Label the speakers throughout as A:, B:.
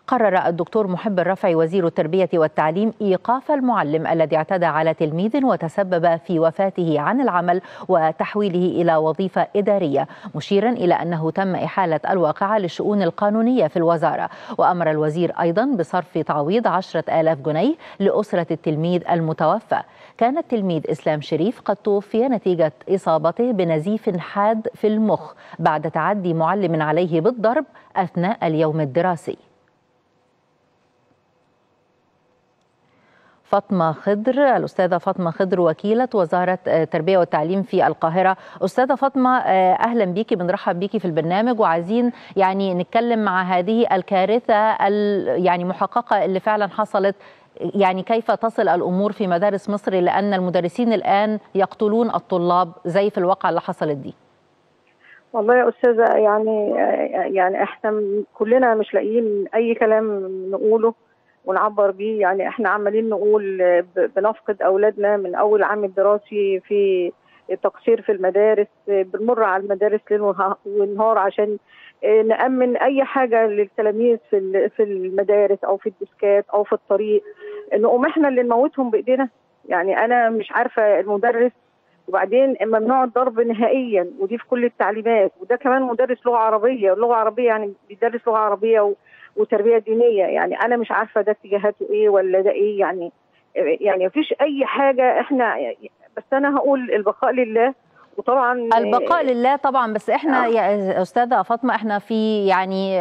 A: قرر الدكتور محب الرفعي وزير التربية والتعليم إيقاف المعلم الذي اعتدى على تلميذ وتسبب في وفاته عن العمل وتحويله إلى وظيفة إدارية مشيرا إلى أنه تم إحالة الواقعة للشؤون القانونية في الوزارة وأمر الوزير أيضا بصرف تعويض عشرة آلاف جنيه لأسرة التلميذ المتوفى كان التلميذ إسلام شريف قد توفي نتيجة إصابته بنزيف حاد في المخ بعد تعدي معلم عليه بالضرب أثناء اليوم الدراسي فاطمة خضر الأستاذة فاطمة خضر وكيلة وزارة التربية والتعليم في القاهرة أستاذة فاطمة أهلا بيكي بنرحب بيكي في البرنامج وعايزين يعني نتكلم مع هذه الكارثة يعني محققة اللي فعلا حصلت يعني كيف تصل الأمور في مدارس مصر لأن المدرسين الآن يقتلون الطلاب زي في الواقعة اللي حصلت دي
B: والله يا استاذه يعني يعني احنا كلنا مش لاقيين اي كلام نقوله ونعبر بيه يعني احنا عمالين نقول بنفقد اولادنا من اول عام الدراسي في تقصير في المدارس بنمر على المدارس ليل ونهار عشان نامن اي حاجه للتلاميذ في في المدارس او في الديسكات او في الطريق نقوم احنا اللي نموتهم بايدينا يعني انا مش عارفه المدرس وبعدين ممنوع الضرب نهائيا ودي في كل التعليمات وده كمان مدرس لغه عربيه اللغه عربيه يعني بيدرس لغه عربيه و... وتربيه دينيه يعني انا مش عارفه ده اتجاهاته ايه ولا ده ايه يعني يعني مفيش اي حاجه احنا بس انا هقول البقاء لله وطبعا
A: البقاء لله طبعا بس احنا آه. يا استاذه فاطمه احنا في يعني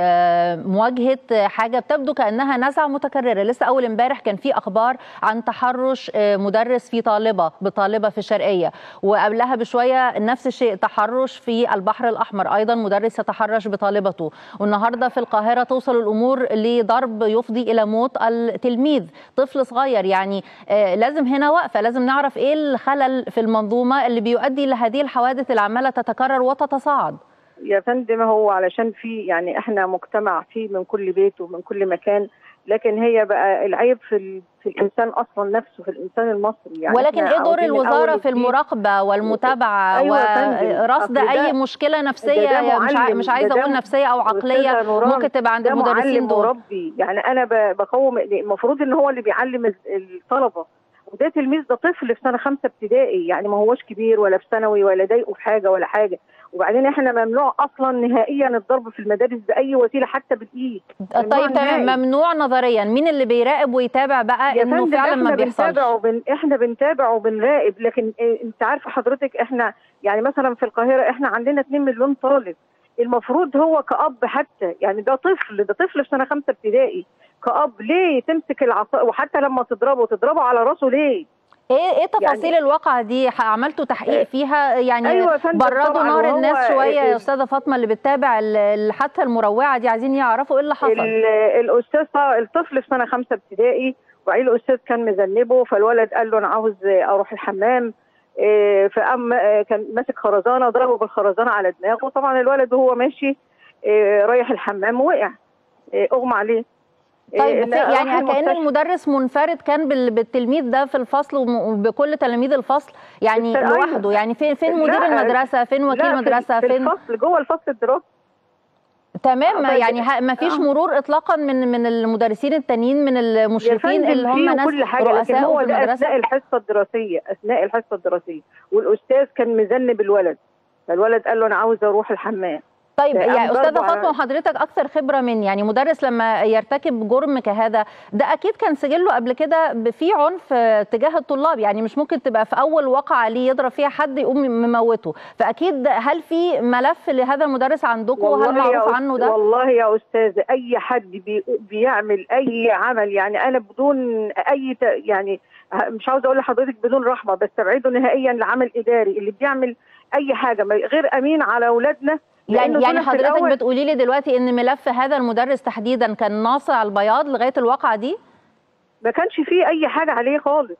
A: مواجهه حاجه بتبدو كانها نزعه متكرره لسه اول امبارح كان في اخبار عن تحرش مدرس في طالبه بطالبه في الشرقيه وقبلها بشويه نفس الشيء تحرش في البحر الاحمر ايضا مدرس يتحرش بطالبته والنهارده في القاهره توصل الامور لضرب يفضي الى موت التلميذ طفل صغير يعني لازم هنا وقفه لازم نعرف ايه الخلل في المنظومه اللي بيؤدي لهذه الحوادث اللي عماله تتكرر وتتصاعد
B: يا فندم هو علشان في يعني احنا مجتمع فيه من كل بيت ومن كل مكان لكن هي بقى العيب في ال... في الانسان اصلا نفسه في الانسان المصري
A: يعني ولكن ايه دور الوزاره في المراقبه والمتابعه أيوة ورصد اي مشكله نفسيه مش ع... مش عايزه اقول نفسيه او عقليه ممكن تبقى عند المدرسين دول
B: مربي يعني انا ب... بقوم المفروض ان هو اللي بيعلم الطلبه وده تلميذ ده طفل في سنه خمسه ابتدائي يعني ما هوش كبير ولا في ثانوي ولا ضايقه في حاجه ولا حاجه وبعدين احنا ممنوع اصلا نهائيا الضرب في المدارس باي وسيله حتى بالايد
A: طيب تمام ممنوع نظريا مين اللي بيراقب ويتابع بقى انه فعلا ما بيحصلش
B: بنتابع وبن... احنا بنتابع وبنراقب لكن إيه انت عارفه حضرتك احنا يعني مثلا في القاهره احنا عندنا 2 مليون طالب المفروض هو كأب حتى يعني ده طفل ده طفل في سنه خمسه ابتدائي كأب ليه تمسك العصا وحتى لما تضربه تضربه على راسه ليه؟
A: ايه ايه تفاصيل يعني الواقعه دي عملتوا تحقيق فيها يعني
B: أيوة
A: بردوا نار الناس شويه يا استاذه فاطمه اللي بتتابع الحادثه المروعه دي عايزين يعرفوا ايه اللي حصل
B: الاستاذ الطفل في سنه خمسه ابتدائي وبعدين الاستاذ كان مذنبه فالولد قال له انا عاوز اروح الحمام إيه فقام كان ماسك خرزانه ضربه بالخرزانه على دماغه طبعا الولد وهو ماشي إيه رايح الحمام وقع إيه اغمى عليه
A: طيب يعني كان المدرس منفرد كان بالتلميذ ده في الفصل وبكل تلاميذ الفصل يعني لوحده يعني فين فين مدير المدرسه فين وكيل المدرسه
B: في فين الفصل جوه الفصل الدراسي
A: تمام يعني ما فيش مرور اطلاقا من من المدرسين التانيين من المشرفين اللي هم ناس رؤساء
B: هو في المدرسه اثناء الحصه الدراسيه اثناء الحصه الدراسيه والاستاذ كان مذنب الولد فالولد قال له انا عاوز اروح الحمام
A: طيب يا استاذه فاطمه حضرتك اكثر خبره من يعني مدرس لما يرتكب جرم كهذا ده اكيد كان سجله قبل كده في عنف تجاه الطلاب يعني مش ممكن تبقى في اول وقعه ليه يضرب فيها حد يقوم مموته فاكيد هل في ملف لهذا المدرس عندكم وهل معروف عنه ده
B: والله يا استاذه اي حد بي بيعمل اي عمل يعني انا بدون اي يعني مش عاوزه اقول لحضرتك بدون رحمه بستبعده نهائيا لعمل اداري اللي بيعمل اي حاجه غير امين على اولادنا
A: يعني يعني حضرتك بتقولي لي دلوقتي ان ملف هذا المدرس تحديدا كان ناصع البياض لغايه الواقعه دي؟
B: ما كانش فيه اي حاجه عليه خالص.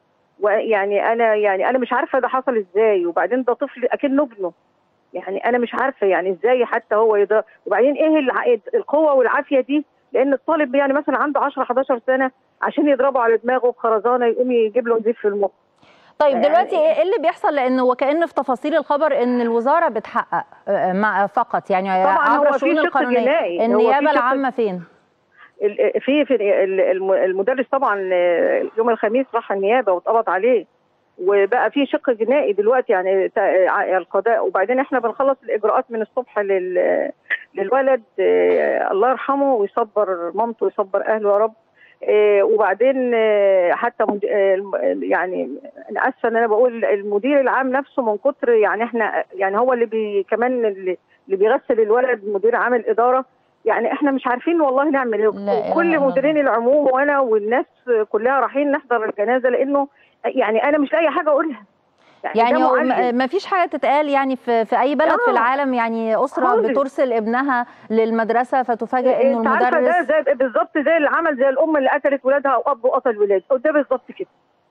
B: ويعني انا يعني انا مش عارفه ده حصل ازاي وبعدين ده طفل اكنه ابنه. يعني انا مش عارفه يعني ازاي حتى هو يضرب وبعدين ايه الع... القوه والعافيه دي لان الطالب يعني مثلا عنده 10 11 سنه عشان يضربه على دماغه بخرزانه يقوم يجيب له نزيف في المخ.
A: طيب دلوقتي ايه اللي بيحصل لان وكان في تفاصيل الخبر ان الوزاره بتحقق مع فقط يعني
B: طبعا
A: عبر الشؤون القانونيه النيابه العامه فين؟
B: ال- في في ال- الم- المدرس طبعا آه، يوم الخميس راح النيابه واتقبض عليه وبقى في شق جنائي دلوقتي يعني تا- ع- القضاء وبعدين احنا بنخلص الاجراءات من الصبح لل للولد آه، الله يرحمه ويصبر مامته ويصبر اهله يا رب آه، وبعدين آه، حتى مد- آه، الم- يعني انا اسفه ان انا بقول المدير العام نفسه من كتر يعني احنا يعني هو اللي بي كمان اللي اللي بيغسل الولد مدير عام الاداره يعني احنا مش عارفين والله نعمل ايه
A: لا إله
B: كل
A: إلا الله.
B: مديرين العموم وانا والناس كلها رايحين نحضر الجنازه لانه يعني انا مش لاقي حاجه اقولها
A: يعني
B: ده معلم.
A: ما فيش حاجه تتقال يعني في في اي بلد في
B: آه.
A: العالم يعني اسره
B: خالص.
A: بترسل ابنها للمدرسه فتفاجئ انه
B: انت عارفه ده
A: المدرس
B: زي بالظبط زي اللي عمل زي الام اللي قتلت ولادها او اب قتل ولاده ده بالظبط كده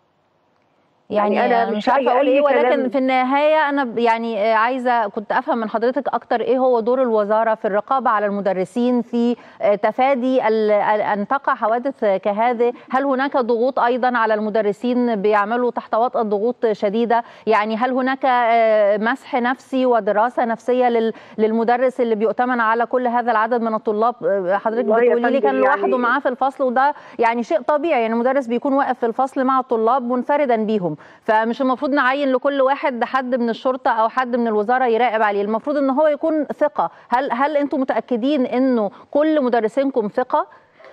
A: يعني,
B: يعني أنا
A: انا
B: مش
A: مش عارفه
B: لاقية
A: اقول
B: أي
A: ايه ولكن
B: كلام.
A: في النهايه انا ب- يعني آه، عايزه كنت افهم من حضرتك اكتر ايه هو دور الوزاره في الرقابه على المدرسين في آه، تفادي ال- ال- ان تقع حوادث كهذه هل هناك ضغوط ايضا على المدرسين بيعملوا تحت وطأة ضغوط شديده يعني هل هناك آه، مسح نفسي ودراسه نفسيه لل- للمدرس اللي بيؤتمن على كل هذا العدد من الطلاب آه، حضرتك
B: والله يا
A: بتقولي لي
B: فندم
A: كان لوحده
B: يعني-
A: معاه في الفصل وده يعني شيء طبيعي يعني المدرس بيكون واقف في الفصل مع الطلاب منفردا بيهم فمش المفروض نعين لكل واحد حد من الشرطه او حد من الوزاره يراقب عليه المفروض ان هو يكون ثقه هل هل انتم متاكدين انه كل مدرسينكم ثقه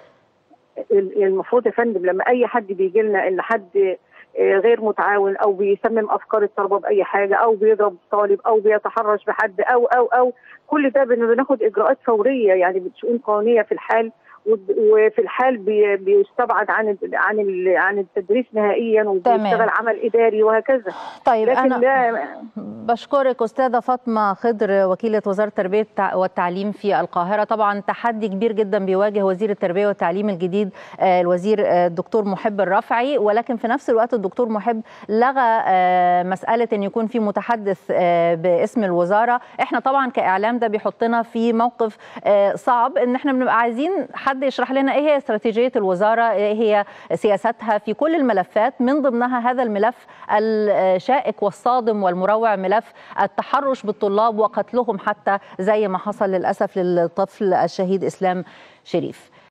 B: ال- المفروض يا فندم لما اي حد بيجي لنا ان حد آه، غير متعاون او بيسمم افكار الطلبه باي حاجه او بيضرب طالب او بيتحرش بحد او او او كل ده بن- بناخد اجراءات فوريه يعني بشؤون قانونيه في الحال وب- وفي الحال بي- بيستبعد عن ال- عن ال- عن التدريس نهائيا وبيشتغل عمل اداري وهكذا
A: طيب
B: لكن
A: انا
B: ده
A: بشكرك استاذه فاطمه خضر وكيله وزاره التربيه والتع- والتعليم في القاهره طبعا تحدي كبير جدا بيواجه وزير التربيه والتعليم الجديد آه، الوزير آه، الدكتور محب الرفعي ولكن في نفس الوقت الدكتور محب لغى آه، مساله ان يكون في متحدث آه، باسم الوزاره احنا طبعا كاعلام ده بيحطنا في موقف آه، صعب ان احنا بنبقى عايزين حد يشرح لنا ايه هي استراتيجيه الوزاره ايه هي سياستها في كل الملفات من ضمنها هذا الملف الشائك والصادم والمروع ملف التحرش بالطلاب وقتلهم حتى زي ما حصل للاسف للطفل الشهيد اسلام شريف